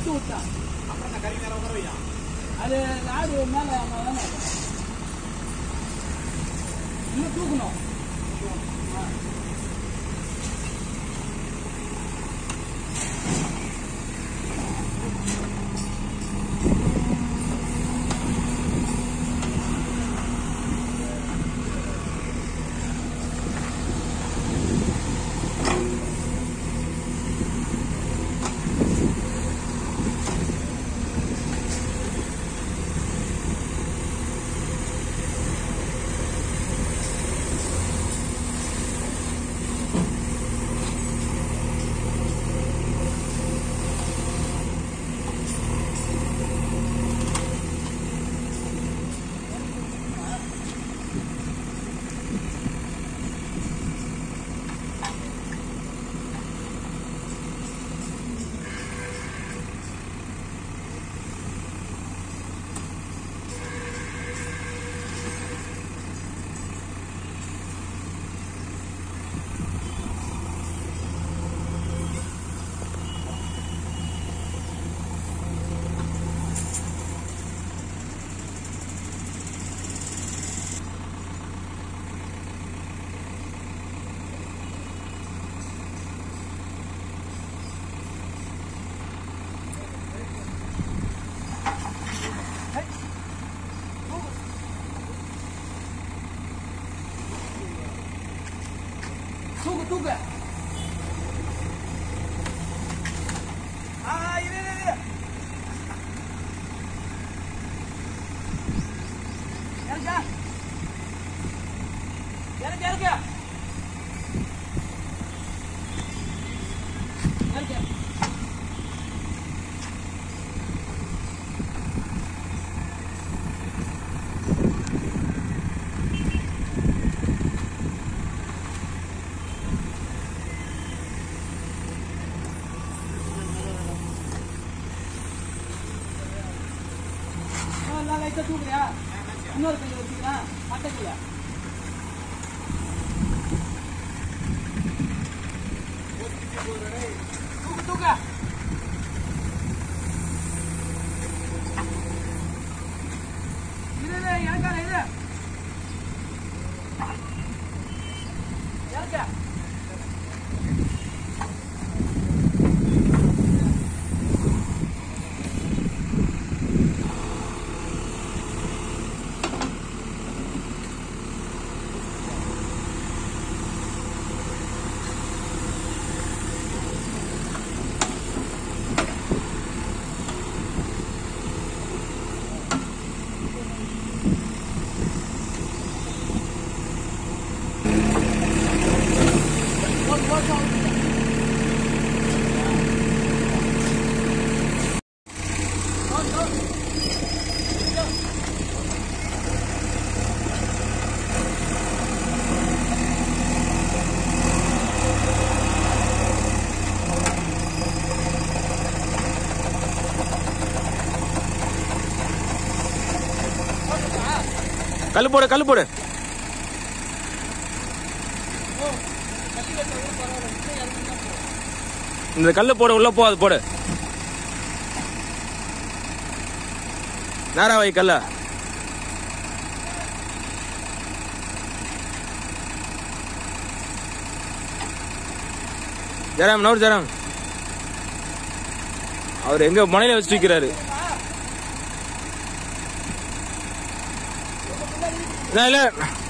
கட்டு விட்டான் அப்புறம் அந்த கறி நேரம் உட்கார வையா அது ஆடு மேல மேல இன்னும் தூக்கணும் ஆ. தூக்கு தூக்கு ஆ இரு இரு இரு இறக்கா இறக்கு இறக்கு இறக்கு நான் லைட்டா தூக்குறியா இன்னொரு கையை வச்சுக்கலாம் மட்டை கையா தூக்கு தூக்கு இரு இரு இறக்காத இரு இறக்க போட்டு போட்டு கல்லு போடு கல்லு போடு இந்த கல்லு போடு உள்ள போ அது போடு நேரா வை கல்ல ஜெராம் நோர் ஜெராம் அவர் எங்க மனையில வச்சு வைக்கிறாரு இல்ல இல்ல